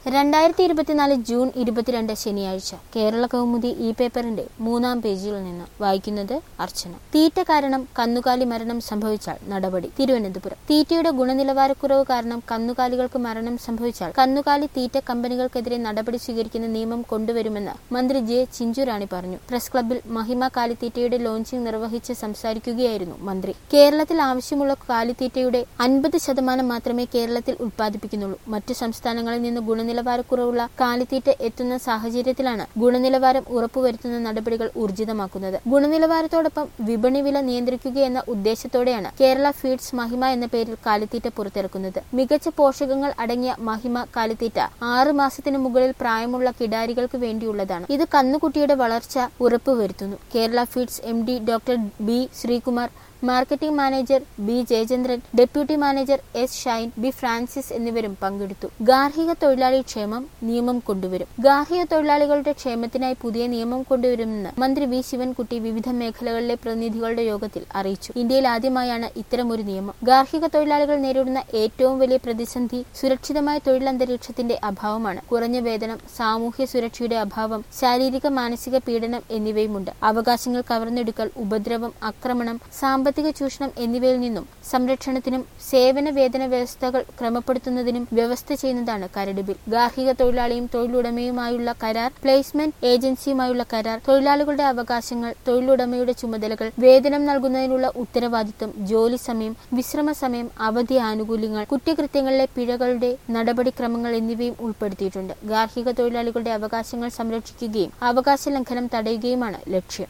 രണ്ടായിരത്തി ഇരുപത്തിനാല് ജൂൺ ഇരുപത്തിരണ്ട് ശനിയാഴ്ച കേരള കൗമുദി ഇ പേപ്പറിന്റെ മൂന്നാം പേജിൽ നിന്ന് വായിക്കുന്നത് അർച്ചന തീറ്റ കാരണം കന്നുകാലി മരണം സംഭവിച്ചാൽ നടപടി തിരുവനന്തപുരം തീറ്റയുടെ ഗുണനിലവാരക്കുറവ് കാരണം കന്നുകാലികൾക്ക് മരണം സംഭവിച്ചാൽ കന്നുകാലി തീറ്റ കമ്പനികൾക്കെതിരെ നടപടി സ്വീകരിക്കുന്ന നിയമം കൊണ്ടുവരുമെന്ന് മന്ത്രി ജെ ചിഞ്ചുറാണി പറഞ്ഞു പ്രസ് ക്ലബ്ബിൽ മഹിമ കാലിത്തീറ്റയുടെ ലോഞ്ചിംഗ് നിർവഹിച്ച് സംസാരിക്കുകയായിരുന്നു മന്ത്രി കേരളത്തിൽ ആവശ്യമുള്ള കാലിത്തീറ്റയുടെ അൻപത് ശതമാനം മാത്രമേ കേരളത്തിൽ ഉത്പാദിപ്പിക്കുന്നുള്ളൂ മറ്റു സംസ്ഥാനങ്ങളിൽ നിന്ന് ഗുണനിലവാരക്കുറവുള്ള കാലിത്തീറ്റ എത്തുന്ന സാഹചര്യത്തിലാണ് ഗുണനിലവാരം ഉറപ്പുവരുത്തുന്ന നടപടികൾ ഊർജിതമാക്കുന്നത് ഗുണനിലവാരത്തോടൊപ്പം വിപണി വില നിയന്ത്രിക്കുകയെന്ന ഉദ്ദേശത്തോടെയാണ് കേരള ഫീഡ്സ് മഹിമ എന്ന പേരിൽ കാലിത്തീറ്റ പുറത്തിറക്കുന്നത് മികച്ച പോഷകങ്ങൾ അടങ്ങിയ മഹിമ കാലിത്തീറ്റ ആറ് മാസത്തിനു മുകളിൽ പ്രായമുള്ള കിടാരികൾക്ക് വേണ്ടിയുള്ളതാണ് ഇത് കന്നുകുട്ടിയുടെ വളർച്ച ഉറപ്പുവരുത്തുന്നു Kerala Feeds M D doctor B Sreekumar marketing manager B Jayachandran deputy manager S Shine B Francis എന്നിവരും പങ്കെടുത്തു ഗാർഹിക തൊഴിലാളി ക്ഷേമം നിയമം കൊണ്ടുവരും ഗാർഹിക തൊഴിലാളികളുടെ ക്ഷേമത്തിനായി പുതിയ നിയമം കൊണ്ടുവരുമെന്ന് മന്ത്രി വി ശിവൻകുട്ടി വിവിധ മേഖലകളിലെ പ്രതിനിധികളുടെ യോഗത്തിൽ അറിയിച്ചു ഇന്ത്യയിൽ ആദ്യമായാണ് ഇത്തരമൊരു നിയമം ഗാർഹിക തൊഴിലാളികൾ നേരിടുന്ന ഏറ്റവും വലിയ പ്രതിസന്ധി സുരക്ഷിതമായ തൊഴിലന്തരീക്ഷത്തിന്റെ അഭാവമാണ് കുറഞ്ഞ വേതനം സാമൂഹ്യ സുരക്ഷയുടെ അഭാവം ശാരീരിക മാനസിക പീഡനം എന്നിവയുമുണ്ട് അവകാശങ്ങൾ കവർന്നെടുക്കൽ ഉപദ്രവം ആക്രമണം സാമ്പത്തിക ചൂഷണം എന്നിവയിൽ നിന്നും സംരക്ഷണത്തിനും സേവന വേതന വ്യവസ്ഥകൾ ക്രമപ്പെടുത്തുന്നതിനും വ്യവസ്ഥ ചെയ്യുന്നതാണ് കരട് ബിൽ ഗാർഹിക തൊഴിലാളിയും തൊഴിലുടമയുമായുള്ള കരാർ പ്ലേസ്മെന്റ് ഏജൻസിയുമായുള്ള കരാർ തൊഴിലാളികളുടെ അവകാശങ്ങൾ തൊഴിലുടമയുടെ ചുമതലകൾ വേതനം നൽകുന്നതിനുള്ള ഉത്തരവാദിത്വം ജോലി സമയം വിശ്രമ സമയം അവധി ആനുകൂല്യങ്ങൾ കുറ്റകൃത്യങ്ങളിലെ പിഴകളുടെ നടപടിക്രമങ്ങൾ എന്നിവയും ഉൾപ്പെടുത്തിയിട്ടുണ്ട് ഗാർഹിക തൊഴിലാളികളുടെ അവകാശങ്ങൾ സംരക്ഷിക്കുകയും അവകാശ ലംഘനം തടയുകയുമാണ് ലക്ഷ്യം